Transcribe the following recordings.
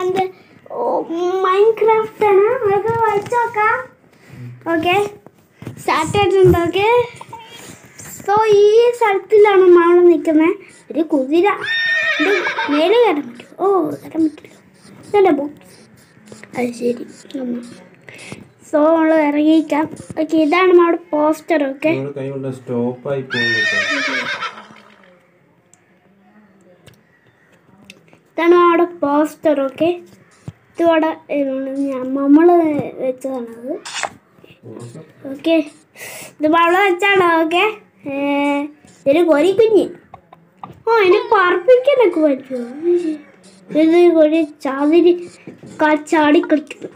എന്ത് മൈൻക്രാഫ്റ്റ് ആണ് നമുക്ക് വായിച്ചു നോക്കാം ഓക്കെ സ്റ്റാർട്ട് ആയിട്ടുണ്ട് ഓക്കെ സോ ഈ സ്ഥലത്തിലാണ് നമ്മൾ നിൽക്കുന്നത് ഒരു കുതിര ഇത് മേലെ കയറാൻ പറ്റും ഓ കയറാൻ പറ്റില്ല ഇതല്ലേ ബോക്സ് അത് ശരി സോ നമ്മൾ ഇറങ്ങിക്കാം ഓക്കെ ഇതാണ് നമ്മുടെ പോസ്റ്റർ ഓക്കെ നമ്മുടെ കൈ കൊണ്ട് സ്റ്റോപ്പ് ആയി പോകുന്നു ഇതാണ് നമ്മുടെ പോസ്റ്റർ ഓക്കെ ഇതിവിടെ നമ്മൾ വെച്ചതാണത് ഓക്കെ ഇത് നമ്മൾ വെച്ചാണ് ഓക്കെ ഇതൊരു കൊരി കുഞ്ഞ് ഓ എന്നെ പറപ്പിക്കാനൊക്കെ പറ്റുമോ ഇത് ഒരു ചാതിരി ക- ചാടി കളിക്കുന്നു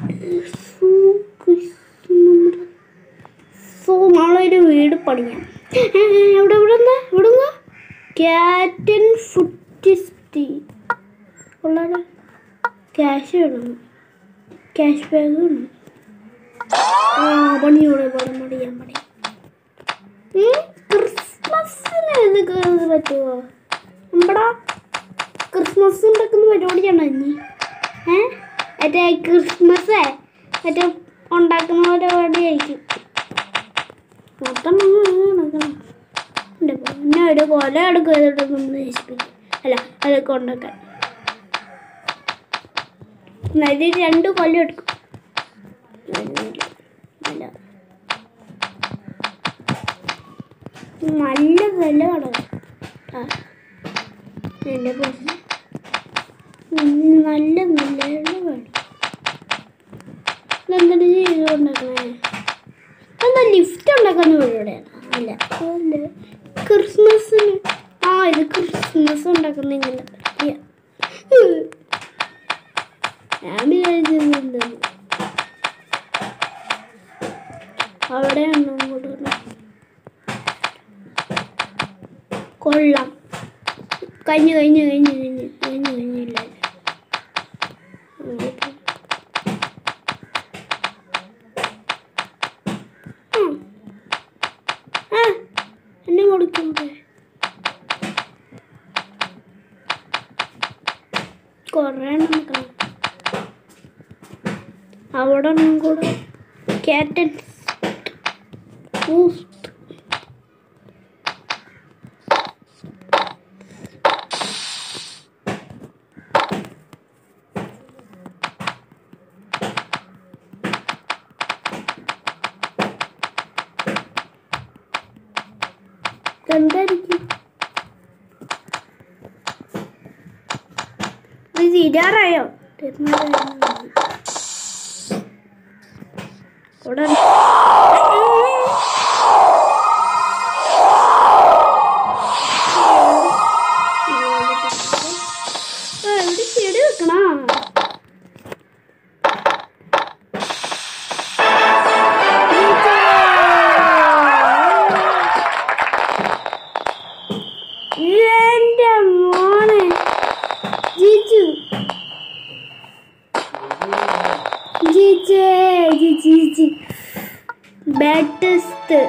സോ നമ്മളൊരു വീട് പണിയാം ഏ, എവിടെ എവിടെ എന്താ എവിടെ എന്താ ക്യാറ്റൻ ഫുറ്റിസ്റ്റി ഉള്ളത് ക്യാഷ് വേണം ക്യാഷ് ബാഗ് വേണം ആ പണിയോടെ പണം പണിയാൻ പണി ക്രിസ്മസിന് ഇത് ഇത് പറ്റുമോ നമ്മടാ ക്രിസ്മസ് ഉണ്ടാക്കുന്ന പരിപാടിയാണോ ഇനി ഏ മറ്റേ ക്രിസ്മസ് മറ്റേ ഉണ്ടാക്കുന്ന പരിപാടിയായിരിക്കും മൊത്തം നടക്കണം എൻ്റെ പിന്നെ ഒരു കൊല എടുക്കുക നമ്മൾ നശിപ്പിക്കും അല്ല അതൊക്കെ ഉണ്ടാക്കാൻ നരി രണ്ട് കൊല്ലം എടുക്കും നല്ല നല്ല വില കടക്കും ആ എൻ്റെ പൊന്ന് നല്ല നല്ല വേണം ഇതെന്താണ് ചെയ്ത് ഉണ്ടാക്കണേ എന്താ ലിഫ്റ്റ് ഉണ്ടാക്കുന്ന പരിപാടിയാണ് അല്ല അല്ല ക്രിസ്മസിന് ആ ഇത് ക്രിസ്മസ് ഉണ്ടാക്കുന്ന ഇങ്ങനെ പരിപാടിയാ. ഞാൻ വിചാരിച്ചത് എന്താണ് അവിടെ ഉണ്ടോ അങ്ങോട്ട് വരണം. കൊള്ളാം കഴിഞ്ഞു കഴിഞ്ഞു കഴിഞ്ഞു കഴിഞ്ഞു കഴിഞ്ഞു കഴിഞ്ഞില്ല അങ്ങോട്ട്. ഉം. ആ എന്നെ കൊടുക്കണ്ടേ കുറേ എണ്ണം നിൽക്കണം അവിടെ ഒന്നും കൂടെ ക്യാറ്റൻ എന്തായിരിക്കും ഇത് തീരാറായോ തീർന്നാറായോ? ഇവിടെ ആ, ഇവിടെ ചെടി വെക്കണോ എന്റെ മോനെ ജിജു ജിജേ ജിജി ജിജി ബാറ്റസ്റ്റ്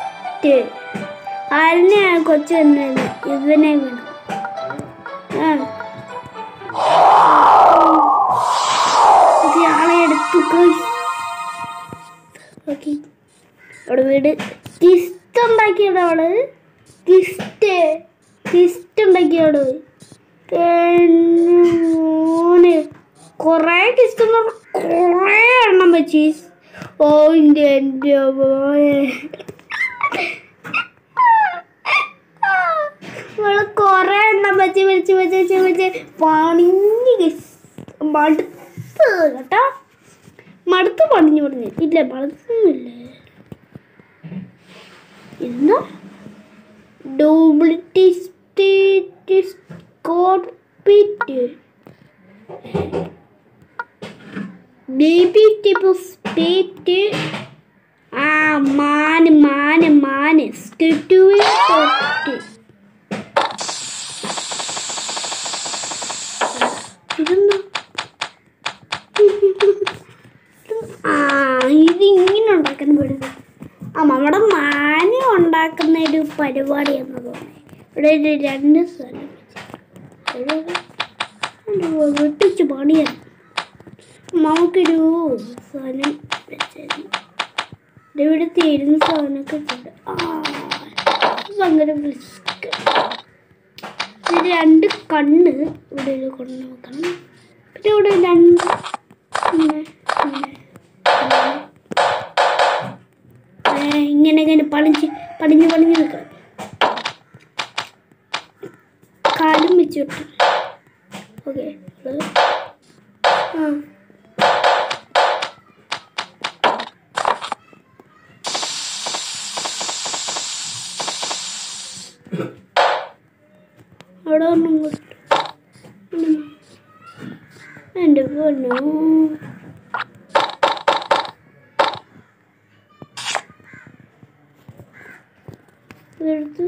ആരിനെ കൊച്ചു തന്നത് ഇവനെ വേണം ആ ഇത് ആളെ എടുത്തു ഓക്കെ അവിടെ വീട് കിസ്റ്റ് ഉണ്ടാക്കിയത് അവള് കിസ്റ്റ് കിസ്റ്റ് ഉണ്ടാക്കിയോട് മോനെ കൊറേ കിസ്റ്റ് കൊറേ എണ്ണം വെച്ച് ഓ എൻ്റെ എൻ്റെ മോനെ ഇവള് കൊറേ എണ്ണം വെച്ച് വെച്ച് വെച്ച് വെച്ച് വെച്ച് പണിഞ്ഞ് കിസ് മടുത്ത് കേട്ടോ മടുത്ത് പണിഞ്ഞു പണിഞ്ഞ് ഇല്ല മടുത്തൊന്നുമില്ല എന്താ ഡൂപ്ലിറ്റി സ്കോർപ്പിറ്റ് ബേബി ടിപ്പ് സ്പീറ്റ് ആ മാന് മാന് മാന് സ്കിട്ടുവിൽ തൊട്ട് ഇതെന്താ ആ ഇതിങ്ങനെ ഉണ്ടാക്കാൻ പെടുന്നത് ആ നമ്മുടെ മാന ഉണ്ടാക്കുന്ന ഒരു പരിപാടിയെന്ന് തോന്നി ഇവിടെ ഒരു രണ്ട് സ്ഥലം വെച്ച്. ഒരു- ഒരു വെട്ടിച്ച് പണിയാണ് നമുക്കൊരു സാധനം വെച്ചായിരുന്നു ഇവിടെ തീരുന്ന സാധനമൊക്കെ ഉണ്ട് ആ ഇത് ഭയങ്കര റിസ്ക് ഇത് രണ്ട് കണ്ണ് ഇവിടെ ഒരു കൊണ്ട് നോക്കണം പിന്നെ ഇവിടെ രണ്ട് ഇങ്ങനെ, ഇങ്ങനെ, ഇങ്ങനെ. ഏ, ഇങ്ങനെ ഇങ്ങനെ പളിഞ്ഞ് പളിഞ്ഞ് പളിഞ്ഞ് നിൽക്കണം കാലും വെച്ച് വിട്ടു ഓക്കെ ആ അവിടെ ഒന്നും കൊടുത്തു എൻ്റെ പൊന്നു ഇതെടുത്ത്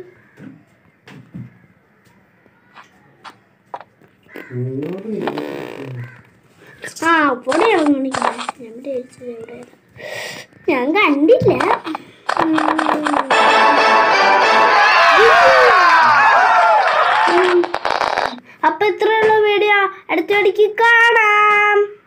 ആ പൊടി ഇറങ്ങണിക്കില്ല ഞാൻ വിചാരിച്ചത് എവിടെ ഞാൻ കണ്ടില്ല ഉം. ഉം. അപ്പൊ ഇത്രയുള്ള വീഡിയോ അടുത്ത വീഡിയോക്ക് കാണാം